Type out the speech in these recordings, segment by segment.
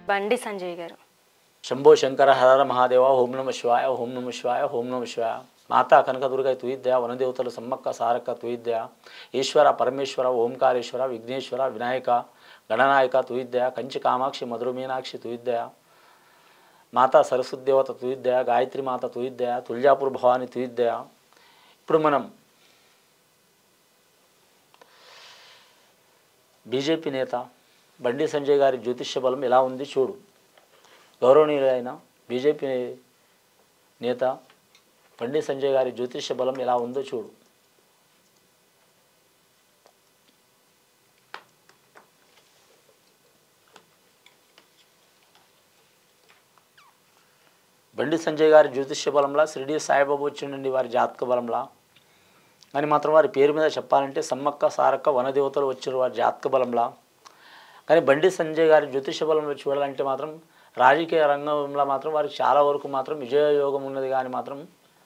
బండి సంజయ్ గారు శంభో శంకర హర మహాదేవ ఓం నమ శివాయ ఓం నమ శివాయ ఓం నమ శివాయ మాతా కనకదుర్గ తుయిద్య వనదేవతలు సమ్మక్క సారక్క తుయిద్య ఈశ్వర పరమేశ్వర ఓంకారేశ్వర విఘ్నేశ్వర వినాయక గణనాయక తుయిద్య కంచి కామాక్షి మధుర మీనాక్షి తుయిద్య మాతా సరస్వతి దేవత తుయిద్య గాయత్రి మాత తుయిద్య తుల్జాపూర్ భవాని తుయిద్య ఇప్పుడు మనం బీజేపీ నేత బండి సంజయ్ గారి జ్యోతిష్య బలం ఎలా ఉంది చూడు గౌరవనీయులైన బీజేపీ నేత బండి సంజయ్ గారి జ్యోతిష్య బలం ఎలా ఉందో చూడు బండి సంజయ్ గారి జ్యోతిష్య బలంలా షిరిడి సాయిబాబా వచ్చిండండి వారి జాతక బలంలా కానీ మాత్రం వారి పేరు మీద చెప్పాలంటే సమ్మక్క సారక్క వనదేవతలు వచ్చారు వారి జాతక బలంలా కానీ బండి సంజయ్ గారి జ్యోతిష బలంలో చూడాలంటే మాత్రం రాజకీయ రంగంలో మాత్రం వారికి చాలా వరకు మాత్రం విజయ యోగం ఉన్నది కానీ మాత్రం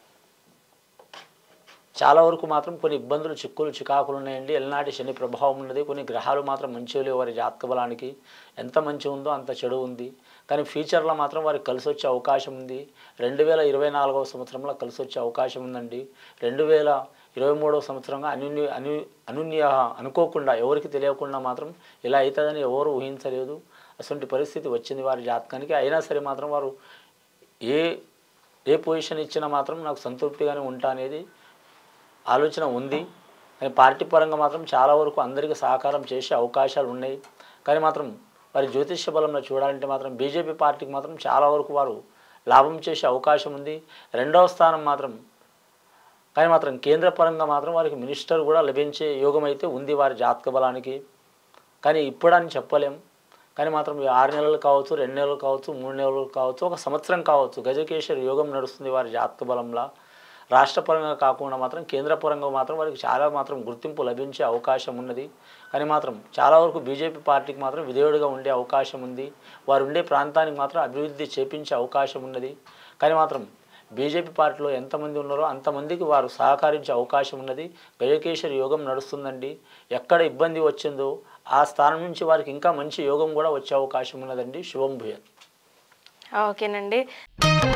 చాలా వరకు మాత్రం కొన్ని ఇబ్బందులు చిక్కులు చికాకులు ఉన్నాయండి ఎల్నాటి శని ప్రభావం ఉన్నది కొన్ని గ్రహాలు మాత్రం మంచిగా లేవు వారి జాతక బలానికి ఎంత మంచి ఉందో అంత చెడు ఉంది కానీ ఫ్యూచర్లో మాత్రం వారికి కలిసి వచ్చే అవకాశం ఉంది రెండు వేల ఇరవై నాలుగవ సంవత్సరంలో కలిసి వచ్చే అవకాశం ఉందండి రెండు వేల ఇరవై మూడవ సంవత్సరంగా అనున్య అను అనున్య అనుకోకుండా ఎవరికి తెలియకుండా మాత్రం ఇలా అవుతుందని ఎవరు ఊహించలేదు అటువంటి పరిస్థితి వచ్చింది వారి జాతకానికి అయినా సరే మాత్రం వారు ఏ ఏ పొజిషన్ ఇచ్చినా మాత్రం నాకు సంతృప్తిగానే ఉంటా అనేది ఆలోచన ఉంది కానీ పార్టీ పరంగా మాత్రం చాలా వరకు అందరికీ సహకారం చేసే అవకాశాలు ఉన్నాయి కానీ మాత్రం వారి జ్యోతిష్య బలంలో చూడాలంటే మాత్రం బీజేపీ పార్టీకి మాత్రం చాలా వరకు వారు లాభం చేసే అవకాశం ఉంది రెండవ స్థానం మాత్రం కానీ మాత్రం కేంద్ర పరంగా మాత్రం వారికి మినిస్టర్ కూడా లభించే యోగం అయితే ఉంది వారి జాతక బలానికి కానీ ఇప్పుడని చెప్పలేం కానీ మాత్రం ఈ ఆరు నెలలు కావచ్చు రెండు నెలలు కావచ్చు మూడు నెలలు కావచ్చు ఒక సంవత్సరం కావచ్చు గజకేశ్వరి యోగం నడుస్తుంది వారి జాతక బలంలో రాష్ట్ర పరంగా కాకుండా మాత్రం కేంద్ర పరంగా మాత్రం వారికి చాలా మాత్రం గుర్తింపు లభించే అవకాశం ఉన్నది కానీ మాత్రం చాలా వరకు బీజేపీ పార్టీకి మాత్రం విధేయుడిగా ఉండే అవకాశం ఉంది వారు ఉండే ప్రాంతానికి మాత్రం అభివృద్ధి చేపించే అవకాశం ఉన్నది కానీ మాత్రం బీజేపీ పార్టీలో ఎంతమంది ఉన్నారో అంతమందికి వారు సహకరించే అవకాశం ఉన్నది గజకేశ్వరి యోగం నడుస్తుందండి ఎక్కడ ఇబ్బంది వచ్చిందో ఆ స్థానం నుంచి వారికి ఇంకా మంచి యోగం కూడా వచ్చే అవకాశం ఉన్నదండి శుభం భూయత్ ఓకేనండి